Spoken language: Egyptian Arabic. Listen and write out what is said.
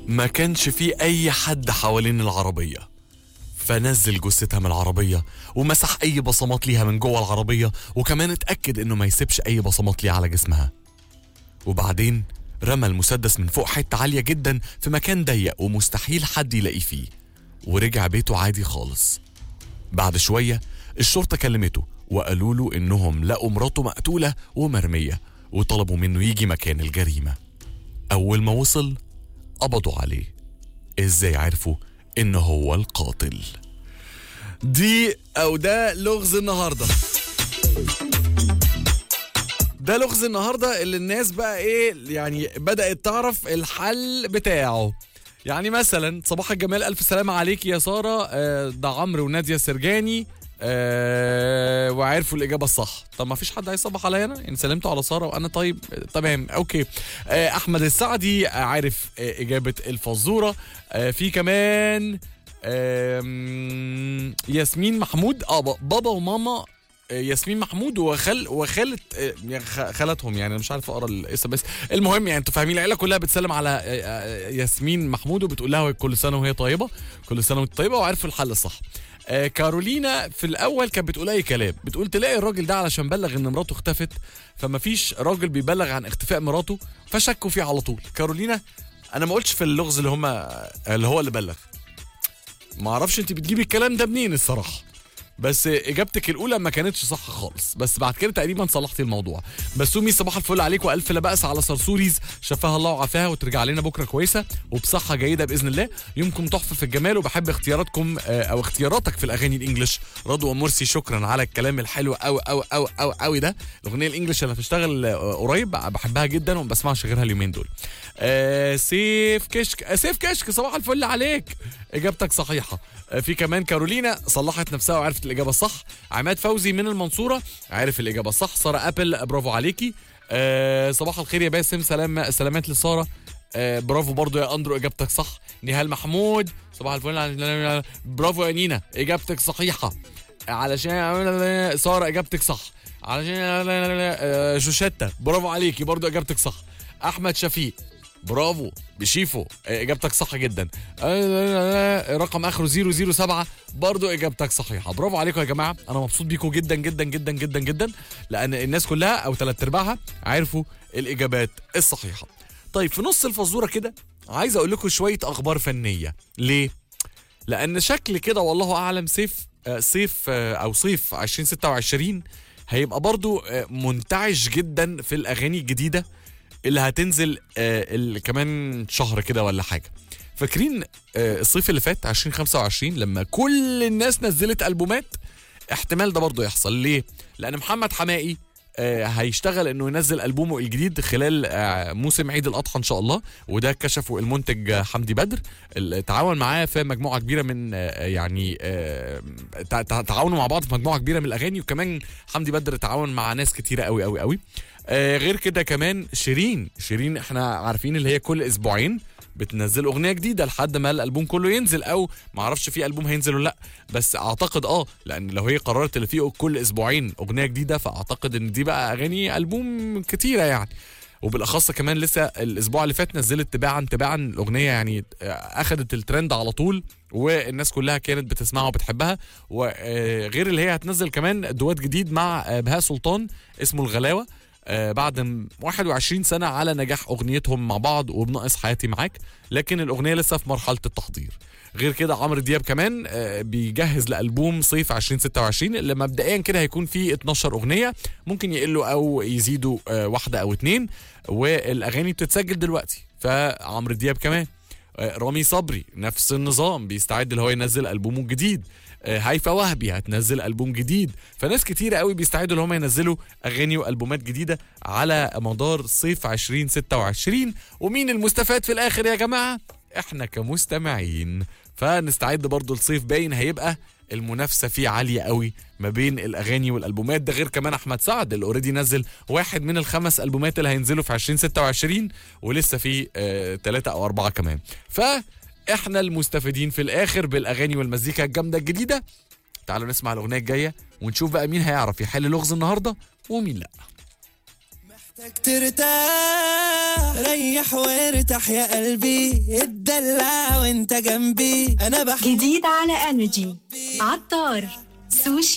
ما كانش في اي حد حوالين العربيه فنزل جثتها من العربيه ومسح اي بصمات ليها من جوه العربيه وكمان اتاكد انه ما يسيبش اي بصمات ليها على جسمها وبعدين رمى المسدس من فوق حته عاليه جدا في مكان ضيق ومستحيل حد يلاقيه فيه ورجع بيته عادي خالص بعد شويه الشرطه كلمته وقالوا له انهم لقوا مراته مقتوله ومرميه وطلبوا منه يجي مكان الجريمه اول ما وصل قبضوا عليه ازاي عرفوا ان هو القاتل دي او ده لغز النهارده ده لغز النهارده اللي الناس بقى ايه يعني بدات تعرف الحل بتاعه يعني مثلا صباح الجمال الف سلامه عليك يا ساره آه، ده عمرو وناديه سرجاني آه وعرفوا الاجابه الصح طب ما فيش حد هيصبح عليا انا يعني سلمتوا على ساره وانا طيب آه، تمام اوكي آه احمد السعدي عارف آه اجابه الفزوره آه في كمان آم، ياسمين محمود اه ب- بابا وماما آه، ياسمين محمود وخال وخالة آه، يعني خ- خالتهم يعني أنا مش عارف اقرا الاسم بس المهم يعني انتوا فاهمين العيله كلها بتسلم على آه، آه، ياسمين محمود وبتقول لها كل سنه وهي طيبه كل سنه وانت طيبه وعرفوا الحل الصح آه، كارولينا في الاول كانت بتقول اي كلام بتقول تلاقي الراجل ده علشان بلغ ان مراته اختفت فما فيش راجل بيبلغ عن اختفاء مراته فشكوا فيه على طول كارولينا انا ما قلتش في اللغز اللي هم اللي هو اللي بلغ ما اعرفش انت بتجيبي الكلام ده منين الصراحه بس اجابتك الاولى ما كانتش صح خالص بس بعد كده تقريبا صلحتي الموضوع بسومي صباح الفل عليك والف لا باس على صرصوريز شفاها الله وعافاها وترجع لنا بكره كويسه وبصحه جيده باذن الله يومكم تحفه في الجمال وبحب اختياراتكم آه، او اختياراتك في الاغاني الانجليش رضوى مرسي شكرا على الكلام الحلو قوي قوي قوي قوي قوي ده الاغنيه الانجليش اللي هتشتغل آه، قريب بحبها جدا وما بسمعش غيرها اليومين دول آه سيف كشك آه سيف كشك صباح الفل عليك اجابتك صحيحه آه في كمان كارولينا صلحت نفسها وعرفت الاجابه الصح عماد فوزي من المنصوره عارف الاجابه الصح ساره ابل برافو عليكي آه صباح الخير يا باسم سلام سلامات لساره آه برافو برضو يا اندرو اجابتك صح نهال محمود صباح الفل على- برافو يا نينا اجابتك صحيحه علشان ساره اجابتك صح علشان آه، شوشتة برافو عليكي برضو اجابتك صح احمد شفيق برافو بشيفو آه، اجابتك صح جدا آه، رقم اخره 007 برضو اجابتك صحيحه برافو عليكم يا جماعه انا مبسوط بيكم جدا جدا جدا جدا جدا لان الناس كلها او ثلاث ارباعها عرفوا الاجابات الصحيحه طيب في نص الفزوره كده عايز اقول لكم شويه اخبار فنيه ليه لان شكل كده والله اعلم سيف آه، صيف آه، او صيف 2026 هيبقى برضو آه، منتعش جدا في الاغاني الجديده اللي هتنزل آه، ال- كمان شهر كده ولا حاجه فاكرين آه، الصيف اللي فات 2025 لما كل الناس نزلت البومات احتمال ده برضه يحصل ليه لان محمد حمائي آه، هيشتغل انه ينزل البومه الجديد خلال آه، موسم عيد الاضحى ان شاء الله وده كشفه المنتج آه، حمدي بدر التعاون معاه في مجموعه كبيره من آه، يعني آه، تع- تع- تعاونوا مع بعض في مجموعه كبيره من الاغاني وكمان حمدي بدر تعاون مع ناس كتيره قوي قوي قوي آه، غير كده كمان شيرين شيرين احنا عارفين اللي هي كل اسبوعين بتنزل اغنيه جديده لحد ما الالبوم كله ينزل او ما اعرفش في البوم هينزل ولا لا بس اعتقد اه لان لو هي قررت اللي فيه كل اسبوعين اغنيه جديده فاعتقد ان دي بقى اغاني البوم كتيره يعني وبالاخص كمان لسه الاسبوع اللي فات نزلت تباعا تباعا الاغنيه يعني آه، اخذت الترند على طول والناس كلها كانت بتسمعها وبتحبها وغير اللي هي هتنزل كمان دوات جديد مع آه، بهاء سلطان اسمه الغلاوه آه، بعد م- 21 سنة على نجاح أغنيتهم مع بعض وبناقص حياتي معاك لكن الأغنية لسه في مرحلة التحضير غير كده عمرو دياب كمان آه، بيجهز لألبوم صيف 2026 اللي مبدئيا كده هيكون فيه 12 أغنية ممكن يقلوا أو يزيدوا آه، واحدة أو اتنين والأغاني بتتسجل دلوقتي فعمرو دياب كمان آه، رامي صبري نفس النظام بيستعد اللي هو ينزل ألبومه الجديد آه، هيفا وهبي هتنزل ألبوم جديد فناس كتيرة قوي بيستعدوا اللي هم ينزلوا أغاني وألبومات جديدة على مدار صيف 2026 ومين المستفاد في الآخر يا جماعة؟ احنا كمستمعين فنستعد برضو الصيف باين هيبقى المنافسه فيه عاليه قوي ما بين الاغاني والالبومات ده غير كمان احمد سعد اللي اوريدي نزل واحد من الخمس البومات اللي هينزلوا في 2026 ولسه في ثلاثه او اربعه كمان فاحنا المستفيدين في الاخر بالاغاني والمزيكا الجامده الجديده تعالوا نسمع الاغنيه الجايه ونشوف بقى مين هيعرف يحل لغز النهارده ومين لا ترتاح ريح وارتاح يا قلبي اتدلع وانت جنبي انا بحب جديد على انرجي عطار سوشي